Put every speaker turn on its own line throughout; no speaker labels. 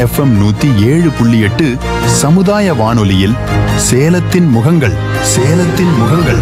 FM நூத்தி ஏழு புள்ளி எட்டு சமுதாய வானொலியில் சேலத்தின் முகங்கள் சேலத்தின் முகங்கள்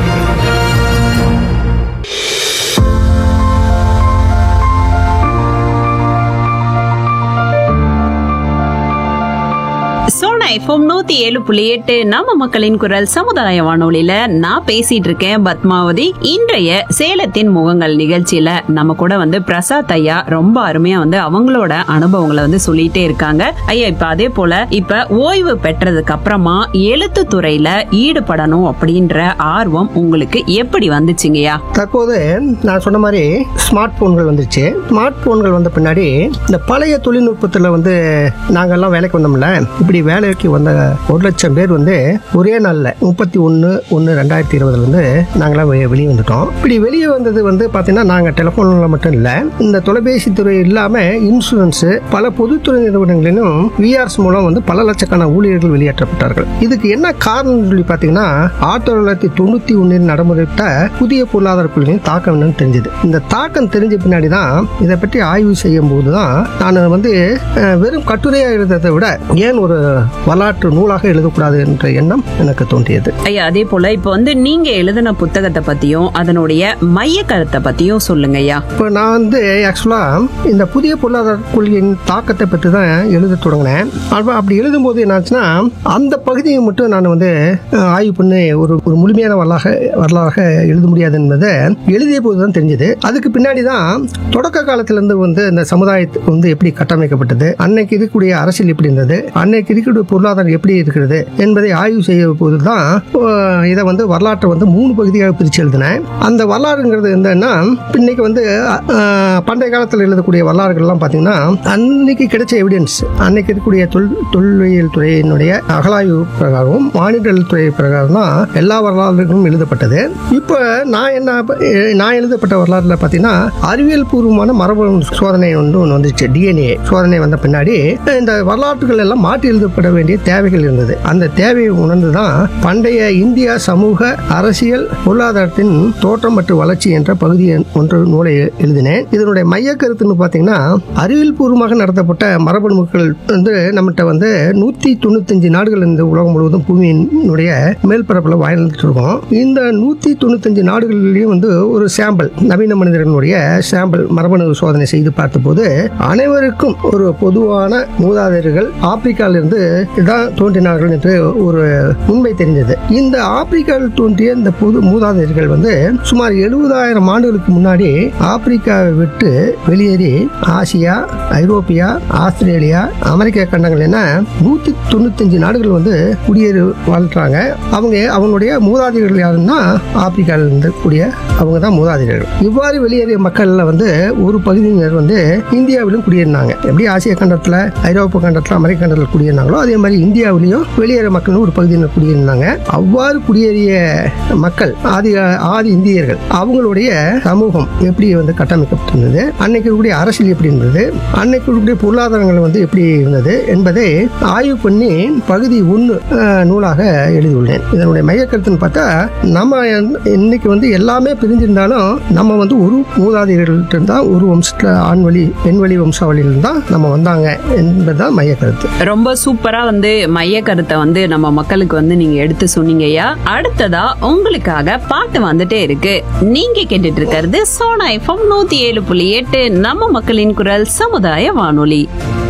சோனா எஃப்எம் நூத்தி ஏழு புள்ளி எட்டு நம்ம மக்களின் குரல் சமுதாய வானொலியில நான் பேசிட்டு இருக்கேன் பத்மாவதி இன்றைய சேலத்தின் முகங்கள் நிகழ்ச்சியில நம்ம கூட வந்து பிரசாத் ஐயா ரொம்ப அருமையா வந்து அவங்களோட அனுபவங்களை வந்து சொல்லிட்டே இருக்காங்க ஐயா இப்ப அதே போல இப்ப ஓய்வு பெற்றதுக்கு அப்புறமா எழுத்து துறையில ஈடுபடணும் அப்படின்ற ஆர்வம் உங்களுக்கு எப்படி வந்துச்சுங்கய்யா
தற்போது நான் சொன்ன மாதிரி ஸ்மார்ட் போன்கள் வந்துருச்சு ஸ்மார்ட் போன்கள் வந்த பின்னாடி இந்த பழைய தொழில்நுட்பத்தில் வந்து நாங்கெல்லாம் வேலைக்கு வந்தோம்ல இப்படி வேலைக்கு வந்த ஒரு லட்சம் பேர் வந்து ஒரே நாளில் முப்பத்தி ஒன்று ஒன்று ரெண்டாயிரத்தி இருபதுல வந்து நாங்களாம் வெ- வெளியே வந்துட்டோம் இப்படி வெளியே வந்தது வந்து பார்த்தீங்கன்னா நாங்கள் டெலிஃபோனில் மட்டும் இல்லை இந்த தொலைபேசி துறை இல்லாமல் இன்சூரன்ஸு பல பொதுத்துறை நிறுவனங்களிலும் விஆர்ஸ் மூலம் வந்து பல லட்சக்கான ஊழியர்கள் வெளியேற்றப்பட்டார்கள் இதுக்கு என்ன காரணம் சொல்லி பார்த்தீங்கன்னா ஆயிரத்தி தொள்ளாயிரத்தி தொண்ணூற்றி ஒன்றில் நடைமுறையிட்ட புதிய பொருளாதார கொள்கையின் தாக்கம் என்னன்னு தெரிஞ்சது இந்த தாக்கம் தெரிஞ்ச பின்னாடி தான் இதை பற்றி ஆய்வு செய்யும் போது தான் நான் வந்து அஹ், வெறும் கட்டுரையாக எழுதுறதை விட ஏன் ஒரு வரலாற்று நூலாக எழுதக்கூடாது என்ற எண்ணம் எனக்கு தோன்றியது
ஐயா அதே போல இப்ப வந்து நீங்க எழுதின புத்தகத்தை பத்தியும் அதனுடைய மைய கருத்தை பத்தியும் சொல்லுங்க ஐயா
இப்போ நான் வந்து ஆக்சுவலாக இந்த புதிய பொருளாதார கொள்கையின் தாக்கத்தை பற்றி தான் எழுத தொடங்கினேன் அப்ப அப்படி எழுதும்போது என்னாச்சுன்னா அந்த பகுதியை மட்டும் நான் வந்து அஹ், ஆய்வு பண்ணி ஒரு ஒரு முழுமையான வரலாக வரலாறாக எழுத முடியாது என்பதை எழுதிய போது தான் தெரிஞ்சது அதுக்கு பின்னாடி தான் தொடக்க காலத்திலேருந்து வந்து இந்த சமுதாயத்துக்கு வந்து எப்படி கட்டமைக்கப்பட்டது அன்னைக்கு இருக்கக்கூடிய அரசியல் எப்படி இருந்தது அன்னைக்கு இருக்கக்கூடிய பொருளாதாரம் எப்படி இருக்கிறது என்பதை ஆய்வு செய்ய போது தான் அஹ், இதை வந்து வரலாற்றை வந்து மூணு பகுதியாக பிரித்து எழுதினேன் அந்த வரலாறுங்கிறது என்னன்னா இன்னைக்கு வந்து அஹ், பண்டைய காலத்தில் எழுதக்கூடிய வரலாறுகள்லாம் பார்த்தீங்கன்னா அன்னைக்கு கிடைச்ச எவிடன்ஸ் அன்னைக்கு இருக்கக்கூடிய தொல் தொல்லியல் துறையினுடைய அகலாய்வு பிரகாரம் வானிடல் துறை பிரகாரம் தான் எல்லா வரலாறுகளும் எழுதப்பட்டது இப்போ நான் என்ன அஹ், நான் எழுதப்பட்ட வரலாறுல பார்த்தீங்கன்னா அறிவியல் பூர்வமான மரபணு சோதனை வந்து ஒன்று வந்துச்சு டிஎன்ஏ சோதனை வந்த பின்னாடி இந்த வரலாற்றுகள் எல்லாம் மாற்றி எழுதப்பட வேண்டிய தேவைகள் இருந்தது அந்த தேவையை உணர்ந்து தான் பண்டைய இந்தியா சமூக அரசியல் பொருளாதாரத்தின் தோற்றம் மற்றும் வளர்ச்சி என்ற பகுதி ஒன்று நூலை எழுதினேன் இதனுடைய மைய கருத்துன்னு பார்த்தீங்கன்னா அறிவியல் பூர்வமாக நடத்தப்பட்ட மரபணுக்கள் வந்து நம்மகிட்ட வந்து நூற்றி தொண்ணூத்தஞ்சு நாடுகள் இந்த உலகம் முழுவதும் பூமியினுடைய மேல்பரப்பில் வாழ்ந்துட்டு இருக்கோம் இந்த நூற்றி தொண்ணூத்தஞ்சு நாடுகளிலையும் வந்து ஒரு சாம்பிள் நவீன மனிதர்களுடைய சாம்பிள் மரபணு சோதனை செய்து பார்த்தபோது அனைவருக்கும் ஒரு பொதுவான மூதாதையர்கள் ஆப்பிரிக்காவிலிருந்து தான் தோன்றினார்கள் என்று ஒரு உண்மை தெரிஞ்சது இந்த ஆப்பிரிக்காவில் தோன்றிய இந்த பொது மூதாதையர்கள் வந்து சுமார் எழுபதாயிரம் ஆண்டுகளுக்கு முன்னாடி ஆப்பிரிக்காவை விட்டு வெளியேறி ஆசியா ஐரோப்பியா ஆஸ்திரேலியா அமெரிக்க கண்டங்கள் என நூத்தி தொண்ணூத்தஞ்சு நாடுகள் வந்து குடியேறி வாழ்றாங்க அவங்க அவங்களுடைய மூதாதையர்கள் யாருன்னா ஆப்பிரிக்காவில் இருந்து கூடிய அவங்க தான் மூதாதையர்கள் இவ்வாறு வெளியேறிய மக்கள்ல வந்து ஒரு பகுதியினர் வந்து இந்தியாவிலும் குடியேறினாங்க எப்படி ஆசிய கண்டத்துல ஐரோப்பா கண்டத்துல அமெரிக்க கண்டத்தில் குடியேறினாங்களோ அதே மாதிரி இந்தியாவிலையும் வெளியேற மக்களும் ஒரு பகுதியினர் குடியேறினாங்க அவ்வாறு குடியேறிய மக்கள் ஆதி ஆதி இந்தியர்கள் அவங்களுடைய சமூகம் எப்படி வந்து கட்டமைக்கப்பட்டிருந்தது அன்னைக்கு இருக்கக்கூடிய அரசியல் எப்படி இருந்தது அன்னைக்கு இருக்கக்கூடிய பொருளாதாரங்கள் வந்து எப்படி இருந்தது என்பதை ஆய்வு பண்ணி பகுதி ஒன்று நூலாக எழுதியுள்ளேன் இதனுடைய மைய கருத்துன்னு பார்த்தா நம்ம இன்னைக்கு வந்து எல்லாமே பிரிஞ்சிருந்தாலும் நம்ம வந்து ஒரு மூதாதையர்கள்ட்ட தான் ஒரு வம்சத்தில் ஆண் வழி பெண் வழி வம்சாவளியில் தான் நம்ம வந்தாங்க என்பதுதான் மைய கருத்து
ரொம்ப சூப்பரா வந்து மைய கருத்தை வந்து நம்ம மக்களுக்கு வந்து நீங்க எடுத்து சொன்னீங்கய்யா அடுத்ததா உங்களுக்காக பாட்டு வந்துட்டே இருக்கு நீங்க கேட்டுட்டு இருக்கிறது சோனா எஃப்எம் நூத்தி ஏழு புள்ளி எட்டு நம்ம மக்களின் குரல் சமுதாய வானொலி